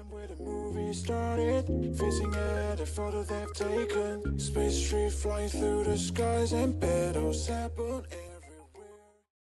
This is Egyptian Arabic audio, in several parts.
where the movie started. Facing at a photo they've taken. Space tree flying through the skies and petals happen everywhere.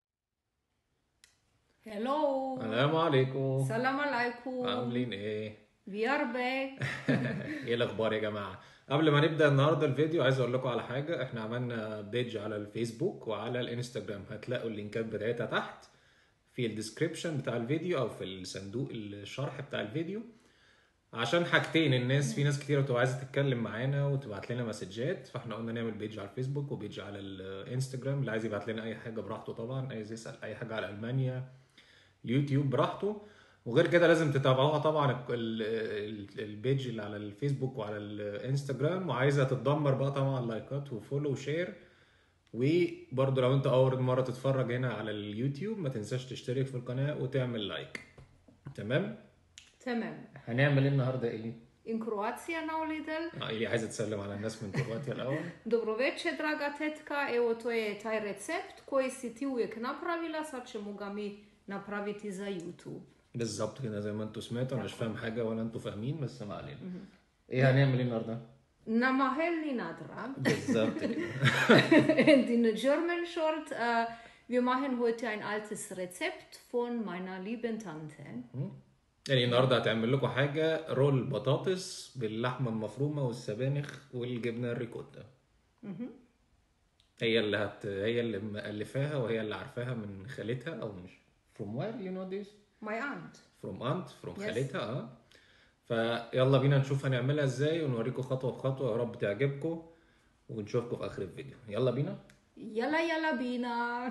Hello. السلام عليكم Salam alaikum. عاملين ايه؟ We are back. ايه الاخبار يا جماعه؟ قبل ما نبدا النهارده الفيديو عايز اقول لكم على حاجه احنا عملنا بيج على الفيسبوك وعلى الانستجرام هتلاقوا اللينكات بتاعتها تحت في الديسكريبشن بتاع الفيديو او في الصندوق الشرح بتاع الفيديو عشان حاجتين الناس في ناس كتير بتبقى عايزه تتكلم معانا وتبعت لنا مسجات فاحنا قلنا نعمل بيج على الفيسبوك وبيج على الانستجرام اللي عايز يبعت لنا اي حاجه براحته طبعا عايز يسال اي حاجه على المانيا اليوتيوب براحته وغير كده لازم تتابعوها طبعا ال- ال- البيج اللي على الفيسبوك وعلى الانستجرام وعايزه تتدمر بقى طبعا لايكات وفولو وشير وبرضه لو انت اول مره تتفرج هنا على اليوتيوب ما تنساش تشترك في القناه وتعمل لايك تمام تمام. هنعمل ايه النهارده ايه In Kroacija now little. اه ايه عايزه تسلم على الناس من كرواتيا الاول Dobro večer, draga tetka. Evo, to je taj recept koji si ti uvijek napravila. Sad ćemo ga mi napraviti za YouTube. بالظبط كده زي ما انتوا سمعتوا انا مش فاهم حاجه ولا انتوا فاهمين بس ما علينا ايه هنعمل ايه النهارده Namahelni nadrag. بالظبط كده And in German short, äh, wir machen heute ein altes Rezept von meiner lieben Tante. يعني النهارده هتعمل لكم حاجه رول بطاطس باللحمه المفرومه والسبانخ والجبنه الريكوتا هي اللي هت هي اللي مألفاها وهي اللي عارفاها من خالتها او مش from where you know this My aunt. from aunt from Yes. خالتها اه فيلا بينا نشوف هنعملها ازاي ونوريكم خطوه بخطوه يا رب تعجبكم ونشوفكم في اخر الفيديو يلا بينا Jala jala bina.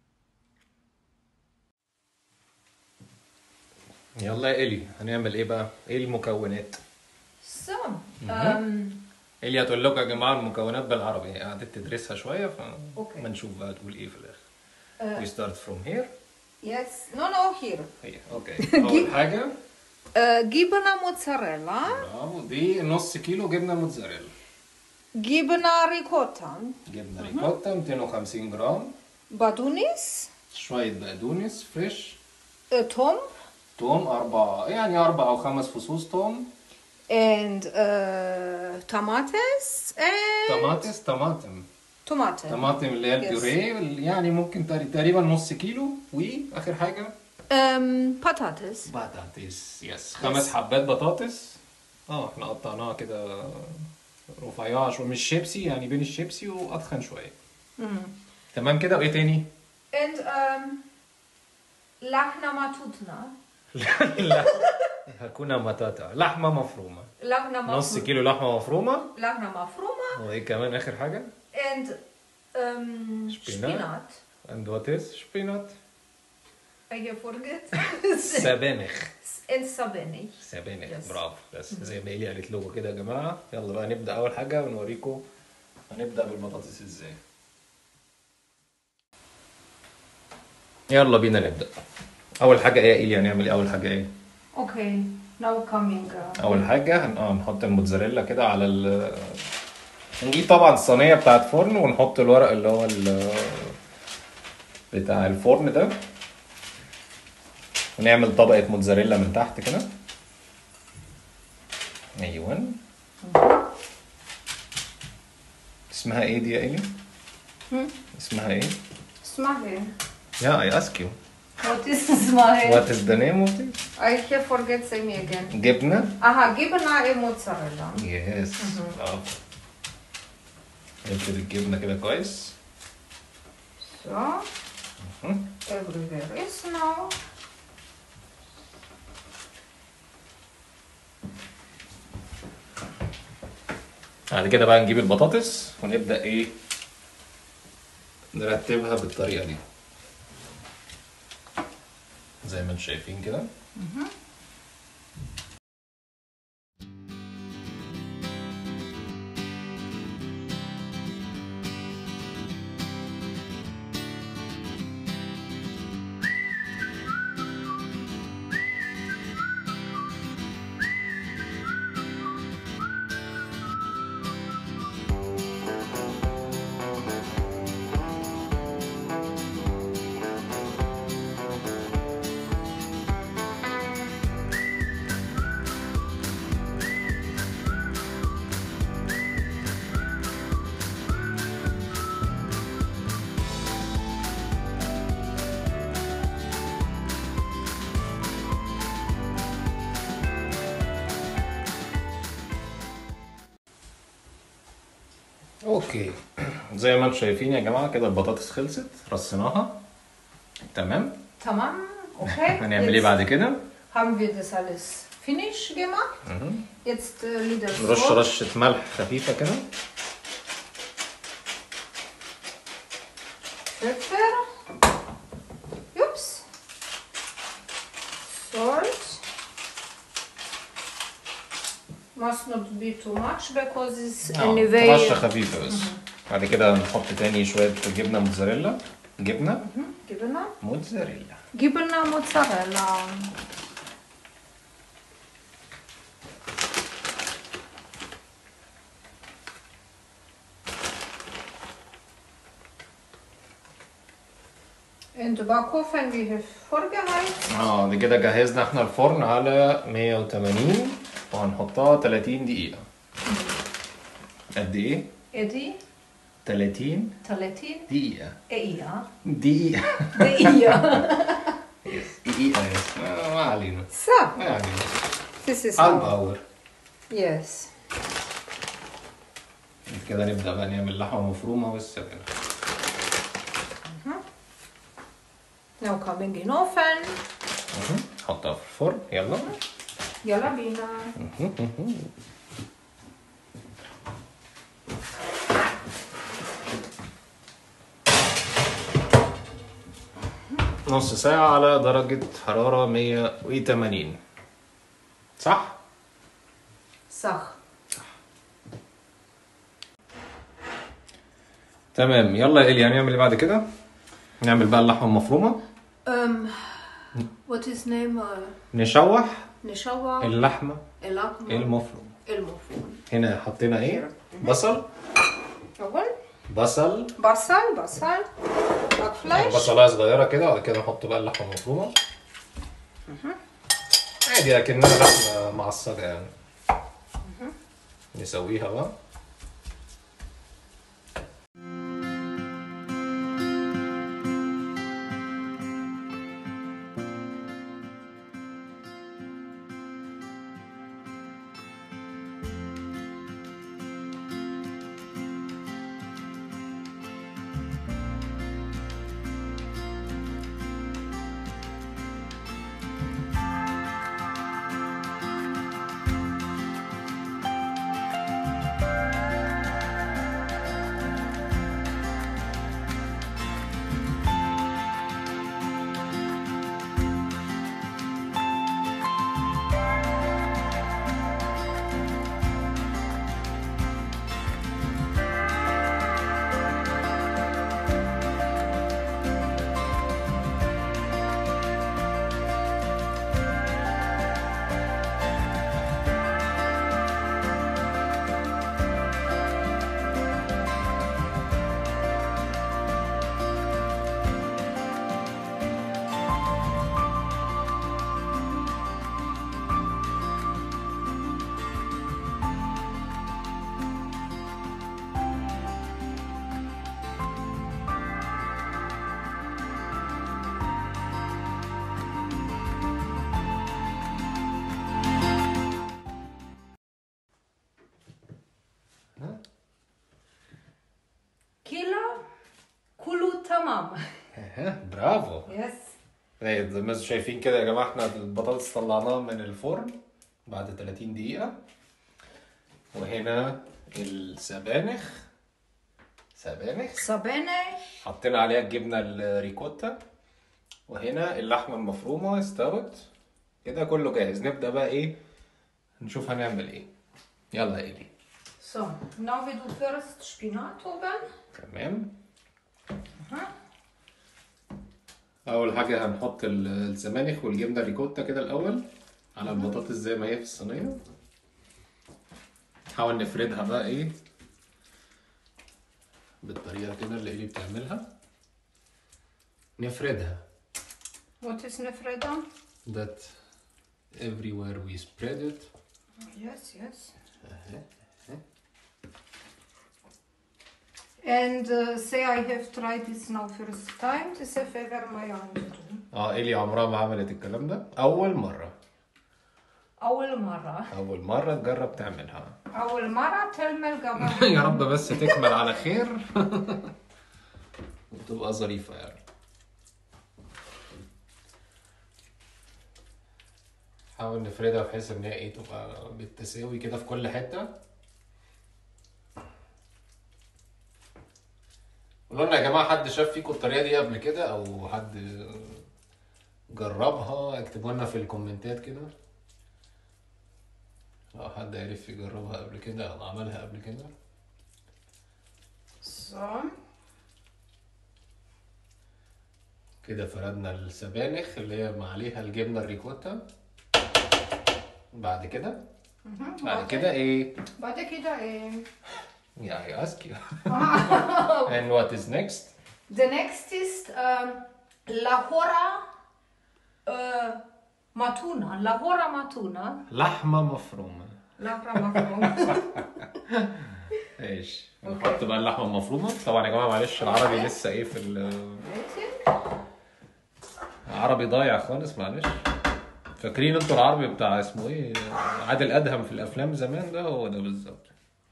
يلا يا الي هنعمل ايه بقى ايه المكونات So, ähm, الي هتقول لكم يا جماعه المكونات بالعربي هي قعدت تدرسها شويه أوكي. فما نشوف بقى تقول ايه في الاخر we start from here yes, no, no, here. هي اوكي اول حاجه Äh, gibana mozzarella, برافو دي نص كيلو جبنه موتزاريلا gibana ricotta, جبنه ريكوتا 250 جرام badunis, شويه بقدونس فريش äh, tom, توم اربع يعني اربع او خمس فصوص توم and äh, tomatoes and طماطس طماطم tomate. طماطم اللي هي Yes. البيوريه يعني ممكن تقري- تقريبا نص كيلو واخر حاجه Ähm, patates. بطاطس يس خمس حبات بطاطس اه احنا قطعناها كده رفيعه شويه مش شيبسي يعني بين الشيبسي واتخن شويه تمام كده وايه تاني؟ And ähm, lachna matutna. لا هكونا ماتاتا لحمه مفرومه Lachna نص mafruma. كيلو لحمه مفرومه Lachna mafruma وايه كمان اخر حاجه؟ and ähm, Spinat. spinat. and what is شبينات I forget. سبانخ and sabenich. سبانخ Yes. برافو بس زي ما ايلي قالت لكم كده يا جماعه يلا بقى نبدا اول حاجه ونوريكم هنبدا بالبطاطس ازاي يلا بينا نبدا اول حاجه ايه يا ايلي هنعمل ايه اول حاجه ايه Okay, now coming. Uh, اول حاجه هن... اه نحط الموتزاريلا كده على ال نجيب طبعا الصينيه بتاعت فرن ونحط الورق اللي هو ال... بتاع الفرن ده ونعمل طبقه موتزاريلا من تحت كده ايوه اسمها ايه دي يا ايلي اسمها ايه smahe. يا اي اسك يو What is smahe? وات از ذا نيم اوف I have forget say me again. جبنه Aha, gibana e mozzarella. يس برافو نفرد الجبنه كده كويس So, مهم. everywhere is now. بعد كده بقى نجيب البطاطس ونبدأ ايه نرتبها بالطريقة دي زي ما انتم شايفين كده اوكي زي ما انتم شايفين يا جماعه كده البطاطس خلصت رصيناها تمام Tamam, okay. هنعمل ايه بعد كده haben wir das alles finish gemacht. Jetzt äh, wieder نرش so. رشه ملح خفيفه كده Pfeffer. Ups. Salt. Must not be too much because it's آه، anyway. رشه خفيفه بس بعد كده نحط تاني شويه جبنه موتزاريلا جبنه Gibna. موتزاريلا Gibna mozzarella. In the backofen we have vorgeheizt. اه دي كده جهزنا احنا الفرن على 180 وهنحطها 30 دقيقة قد ايه؟ Edi, 30 30, دقيقة eia. دقيقة Eia. دقيقة يس آه، ما علينا So, ما علينا this is half how. hour Yes. كده نبدأ بقى نعمل لحمة مفرومة والسبانخ Now coming in oven. مهم. نحطها في الفرن يلا Yalla bina. نص ساعة على درجة حرارة 180 صح؟ صح. تمام يلا يا إيلي هنعمل ايه بعد كده؟ نعمل بقى اللحمة المفرومة Um, what is name? Uh, نشوح نشوى اللحمة اللحم المفرومة المفروم. هنا حطينا ايه؟ بصل أول بصل بصل بصل باكفلاش بصلايه صغيره كده وبعد كده نحط بقى اللحمه المفرومه عادي لكنها لحمه معصجه يعني نسويها بقى كيلو كله تمام اها برافو يس طيب زي ما انتم شايفين كده يا جماعه احنا البطاطس طلعناها من الفرن بعد 30 دقيقه وهنا السبانخ سبانخ سبانخ حطينا عليها الجبنه الريكوتا وهنا اللحمه المفرومه استوت كده كله جاهز نبدا بقى ايه نشوف هنعمل ايه يلا يا ايدي So, now we do first spinat oben. تمام اول حاجه هنحط ال- السبانخ والجبنه الريكوتا كده الاول على البطاطس زي ما هي في الصينيه نحاول نفردها بقى ايه بالطريقه كده اللي ايدي بتعملها نفردها What is nefreda? that everywhere we spread it Yes, yes. And uh, say I have tried this now first time. This is ever my own. اه ايلي عمرها ما عملت الكلام ده اول مره أول مرة اول مره تجرب تعملها أول مرة تعمل قبل يا رب بس تكمل على خير وتبقى ظريفه يعني حاول نفردها بحيث ان هي ايه تبقى بالتساوي كده في كل حته قولوا لنا يا جماعه حد شاف فيكم الطريقه دي قبل كده او حد جربها اكتبوا لنا في الكومنتات كده لو حد عرف يجربها قبل كده او عملها قبل كده So. كده فردنا السبانخ اللي هي ما عليها الجبنه الريكوتا بعد كده بعد كده ايه بعد كده إيه Yeah, I ask you. and what is next? The next is um, Lahora uh, Matuna. Lahora Matuna. لحمة مفرومة. Lahora Matuna. ايش؟ نحط بقى اللحمة المفرومة. طبعا يا جماعة معلش العربي لسه ايه في ال- العربي ضايع خالص معلش. فاكرين انتوا العربي بتاع اسمه ايه؟ عادل ادهم في الافلام زمان ده هو ده بالظبط.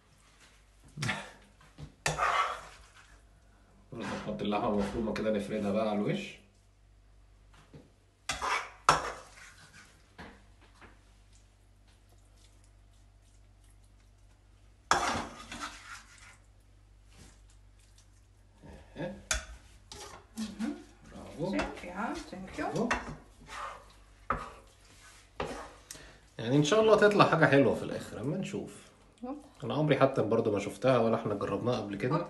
برضه نحط اللحمة المفرومة كده نفردها بقى على الوش. برافو. yeah, thank you. برافو. يعني ان شاء الله تطلع حاجة حلوة في الاخر اما نشوف. انا عمري حتى برضه ما شفتها ولا احنا جربناها قبل كده.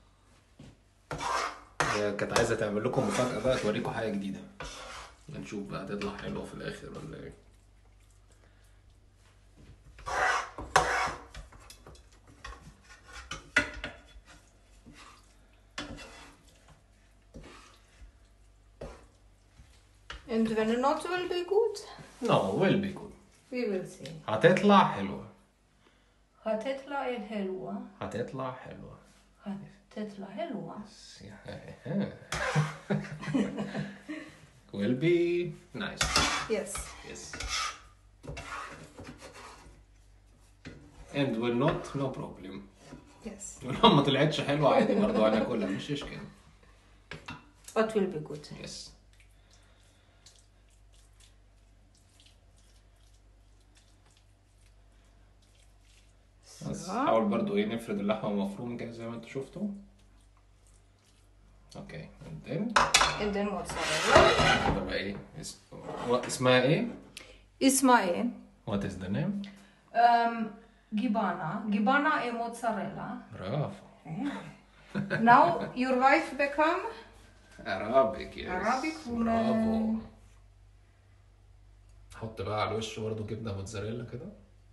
هي كانت عايزة تعمل لكم مفاجأة بقى توريكم حاجة جديدة. نشوف بقى تطلع حلوة في الاخر ولا ايه. And when not will be good, No, will be good. we will see. هتطلع حلوة. هتطلع الحلوة هتطلع حلوة. هتطلع حلوة will be nice. Yes. Yes. And will not no problem. Yes. ولو ما طلعتش حلوة عادي برضه هناكلها مش اشكال. But will be good. Yes. بس حاول برضو ايه نفرد اللحمة المفرومة كده زي ما انتوا شفتوا. اوكي and then And then mozzarella. ده بقى ايه اس- اسمها ايه؟ اسمها ايه؟ What is the name? Um, Gibana. Gibana e mozzarella. برافو. Now your wife become Arabic yes. Arabic برافو. woman. حط بقى على الوش برضو جبنة موتزاريلا كده.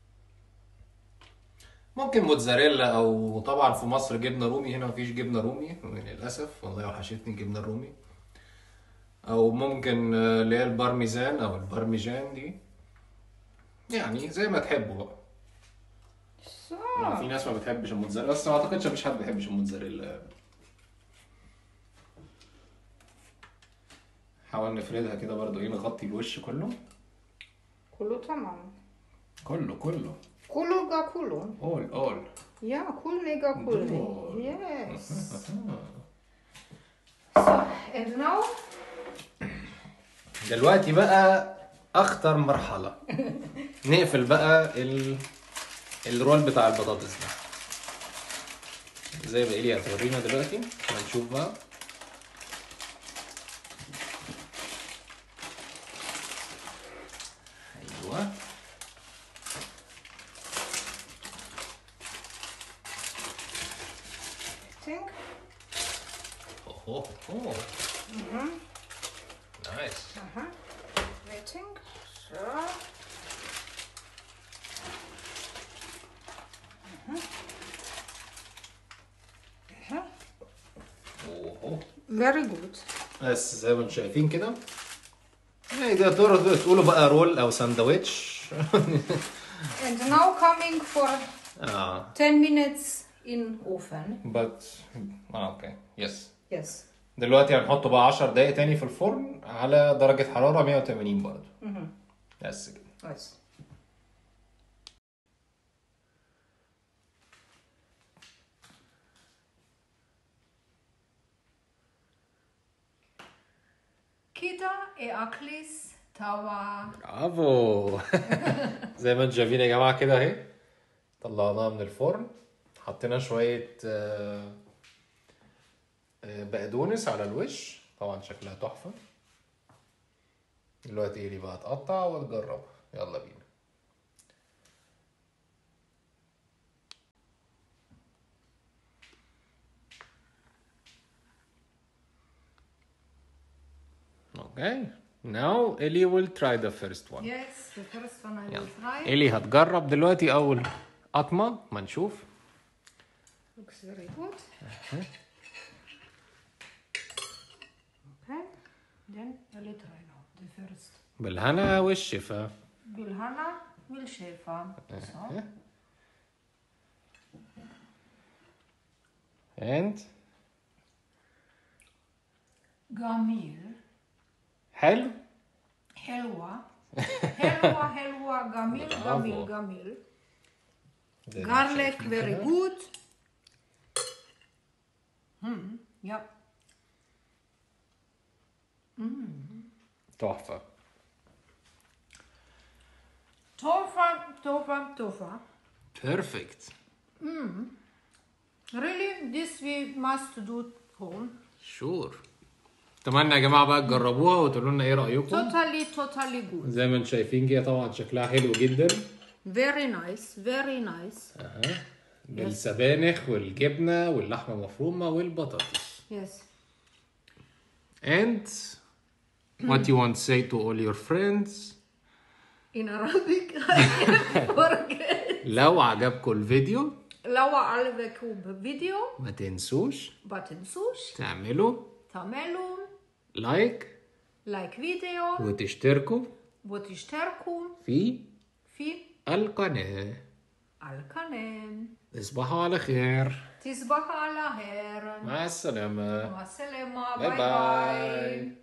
ممكن موتزاريلا او طبعا في مصر جبنة رومي هنا مفيش جبنة رومي للأسف والله وحشتني الجبنة الرومي. او ممكن آه، اللي هي البارميزان او البارميجان دي. يعني زي ما تحبوا بقى. so. في ناس ما بتحبش الموتزاريلا بس ما اعتقدش مفيش حد ما بيحبش الموتزاريلا يعني. حاول نفردها كده برضو ايه نغطي الوش كله كله تمام. كله كله كله جا كله. all all Yeah, cool mega cool. Cool. Yes. so, and now دلوقتي بقى اخطر مرحلة نقفل بقى ال... الرول بتاع البطاطس ده زي ما ايليا هتورينا دلوقتي هنشوف بقى ايوه think اوه اوه نايس uh-huh. waiting. So. اوه Very good. بس زي ما انتم شايفين كده يعني ده تقدروا تقولوا بقى رول او ساندوتش And now coming for اه 10 minutes in oven. but اه اوكي يس Yes. دلوقتي هنحطه بقى 10 دقايق تاني في الفرن على درجة حرارة 180 برضه بس كده Yes. كده اكليس توا برافو زي ما انتم شايفين يا جماعه كده اهي طلعناها من الفرن حطينا شويه آه، آه، بقدونس على الوش طبعا شكلها تحفه دلوقتي ايلي بقى تقطع وتجربها يلا بينا Okay, now Ellie will try the first one. Yes, the first one I will يلا try. إيلي هتجرب دلوقتي أول قطمة ما نشوف Looks very good. Okay, then I will try now the first. بالهنا والشفا بالهنا والشفا. So, and جميل حلو حلوة حلوة حلوة جميل برافو. جميل جميل زي ما garlic شايفين very كده. good hmm yep تحفة تحفة تحفة تحفة perfect really this we must do home sure اتمنى يا جماعة بقى تجربوها وتقولوا لنا ايه رأيكم totally totally good زي ما انتم شايفين كده طبعا شكلها حلو جدا very nice very nice اها بالسبانخ والجبنة واللحمة المفرومة والبطاطس yes and what you want to say to all your friends in Arabic I forget لو عجبكم الفيديو لو عجبكم الفيديو ما تنسوش ما تنسوش تعملوا تعملوا لايك لايك فيديو وتشتركوا وتشتركوا في في القناة القناة تصبحوا على خير تصبح على خير مع السلامة مع السلامة باي باي باي باي